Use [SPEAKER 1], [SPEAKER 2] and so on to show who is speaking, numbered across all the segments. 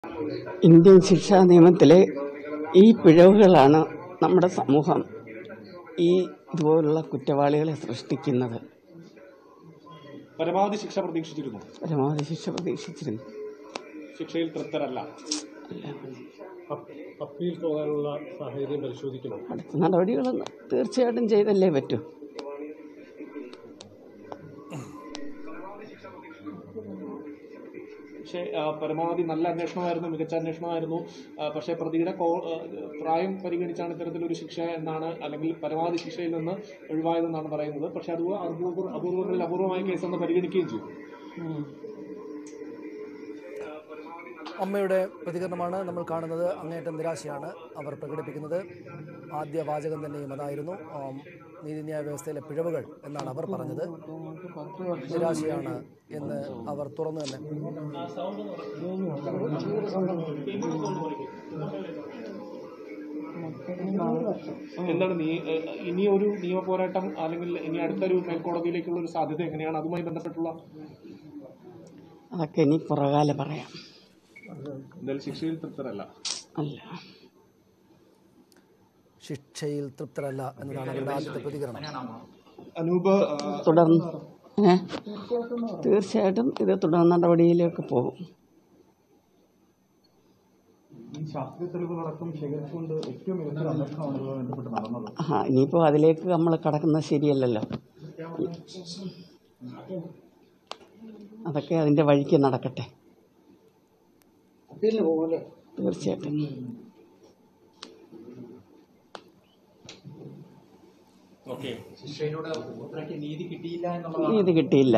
[SPEAKER 1] Indian ശിക്ഷാ നിയമത്തിലെ ഈ പിഴവുകളാണ് നമ്മുടെ സമൂഹം ഈ ഇതുപോലുള്ള കുറ്റവാളികളെ സൃഷ്ടിക്കുന്നത്
[SPEAKER 2] പരമാവധി ശിക്ഷ പ്രതീക്ഷിച്ചിരുന്നു
[SPEAKER 1] പരമാവധി ശിക്ഷ പ്രതീക്ഷിച്ചിരുന്നു
[SPEAKER 2] ശിക്ഷയിൽ തൃപ്തരല്ല
[SPEAKER 3] അപ്പീൽ പോകാനുള്ള സാഹചര്യം പരിശോധിക്കണം
[SPEAKER 1] അടുത്ത നടപടികളൊന്നും തീർച്ചയായിട്ടും ചെയ്തല്ലേ പറ്റൂ
[SPEAKER 2] പക്ഷേ ആ, പരമാവധി നല്ല അന്വേഷണമായിരുന്നു മികച്ച അന്വേഷണമായിരുന്നു ആ, പക്ഷേ പ്രതിയുടെ കോ- ആ, പ്രായം പരിഗണിച്ചാണ് ഇത്തരത്തിലൊരു ശിക്ഷ എന്നാണ് അല്ലെങ്കിൽ പരമാവധി ശിക്ഷയിൽ നിന്ന് ഒഴിവായതെന്നാണ് പറയുന്നത് പക്ഷേ അത് അപൂർവ അപൂർവങ്ങളിൽ അപൂർവമായ കേസെന്ന് പരിഗണിക്കുകയും ചെയ്തു
[SPEAKER 4] അമ്മയുടെ പ്രതികരണമാണ് നമ്മൾ കാണുന്നത് അങ്ങേയറ്റം നിരാശയാണ് അവർ പ്രകടിപ്പിക്കുന്നത് ആദ്യ വാചകം തന്നെയും അതായിരുന്നു ആം, നീതിന്യായ വ്യവസ്ഥയിലെ പിഴവുകൾ എന്നാണ് അവർ പറഞ്ഞത് നിരാശയാണ് എന്ന് അവർ തുറന്നു തന്നെ
[SPEAKER 2] എന്താണ് നീ ഏ, ഇനി ഒരു നിയമ പോരാട്ടം അല്ലെങ്കിൽ ഇനി അടുത്തൊരു മേൽക്കോടതിയിലേക്കുള്ള ഒരു സാധ്യത എങ്ങനെയാണ് അതുമായി ബന്ധപ്പെട്ടുള്ള
[SPEAKER 1] അതൊക്കെ ഇനി പുറകാലെ പറയാം
[SPEAKER 2] എന്തായാലും ശിക്ഷയിൽ തൃപ്തരല്ല
[SPEAKER 1] അല്ല
[SPEAKER 4] ശിക്ഷയിൽ തൃപ്തരല്ല എന്നതാണ് അവരുടെ ആദ്യത്തെ പ്രതികരണം
[SPEAKER 2] അനൂപ്
[SPEAKER 1] തുടർന്ന് ഏ? തീർച്ചയായിട്ടും ഇത് തുടർ നടപടിയിലേക്ക് പോകും
[SPEAKER 5] ശാസ്ത്രീയ തെളിവുകളടക്കം ശേഖരിച്ചുകൊണ്ട് ഏറ്റവും മികച്ച അന്വേഷണമാണ് ഇതുമായി ബന്ധപ്പെട്ട് നടന്നത്
[SPEAKER 1] ആ ഇനിയിപ്പോൾ അതിലേക്ക് നമ്മൾ കടക്കുന്നത് ശരിയല്ലല്ലോ അതൊക്കെ അതിൻ്റെ വഴിക്ക് നടക്കട്ടെ തീർച്ചയായിട്ടും
[SPEAKER 2] ഓക്കെ
[SPEAKER 5] ശിക്ഷയിലൂടെ ഉത്തരയ്ക്ക് നീതി കിട്ടിയില്ല എന്നുള്ള
[SPEAKER 1] നീതി കിട്ടിയില്ല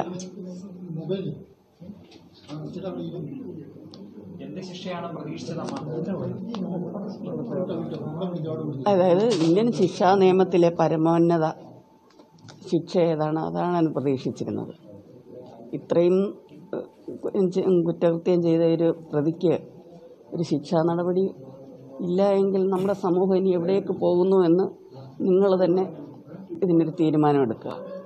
[SPEAKER 5] എന്ത് ശിക്ഷയാണ് പ്രതീക്ഷിച്ചത്
[SPEAKER 1] അതായത് ഇന്ത്യൻ ശിക്ഷാ നിയമത്തിലെ പരമോന്നത ശിക്ഷ ഏതാണ് അതാണ് ഞാൻ പ്രതീക്ഷിച്ചിരുന്നത് ഇത്രയും ഏഹ്, ചെ- കുറ്റകൃത്യം ചെയ്ത ഒരു പ്രതിക്ക് ഒരു ശിക്ഷാ നടപടി ഇല്ല എങ്കിൽ നമ്മുടെ സമൂഹം ഇനി എവിടേക്ക് പോകുന്നു എന്ന് നിങ്ങൾ തന്നെ ഇതിനൊരു തീരുമാനമെടുക്കുക